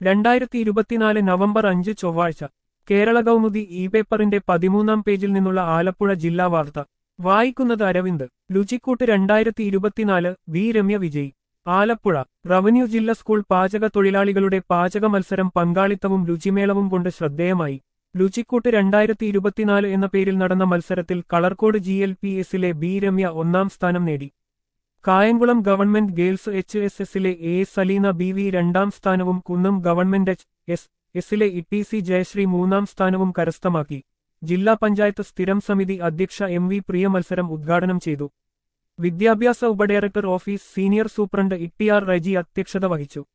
രണ്ടായിരത്തി ഇരുപത്തിനാല് നവംബർ അഞ്ച് ചൊവ്വാഴ്ച കേരള കൗമുദി ഇ പേപ്പറിന്റെ പതിമൂന്നാം പേജിൽ നിന്നുള്ള ആലപ്പുഴ ജില്ലാ വാർത്ത വായിക്കുന്നത് അരവിന്ദ് രുചിക്കൂട്ട് രണ്ടായിരത്തി ഇരുപത്തിനാല് വി രമ്യ വിജയ് ആലപ്പുഴ റവന്യൂ ജില്ലാ സ്കൂൾ പാചക തൊഴിലാളികളുടെ പാചക മത്സരം പങ്കാളിത്തവും രുചിമേളവും കൊണ്ട് ശ്രദ്ധേയമായി രുചിക്കൂട്ട് രണ്ടായിരത്തി ഇരുപത്തിനാല് എന്ന പേരിൽ നടന്ന മത്സരത്തിൽ കളർക്കോട് ജി എൽ പി എസിലെ ബി രമ്യ ഒന്നാം സ്ഥാനം നേടി Kayamkulam government girls H S എസിലെ എ സലീന ബി വി രണ്ടാം സ്ഥാനവും കുന്നം ഗവൺമെന്റ് എച്ച് എസ് എസിലെ ഇ ടി സി ജയശ്രീ മൂന്നാം സ്ഥാനവും കരസ്ഥമാക്കി ജില്ലാ പഞ്ചായത്ത് സ്ഥിരം സമിതി അധ്യക്ഷ എം വി പ്രിയ മത്സരം ഉദ്ഘാടനം ചെയ്തു വിദ്യാഭ്യാസ ഉപഡയറക്ടർ office senior superintendent E T R Reji അധ്യക്ഷത വഹിച്ചു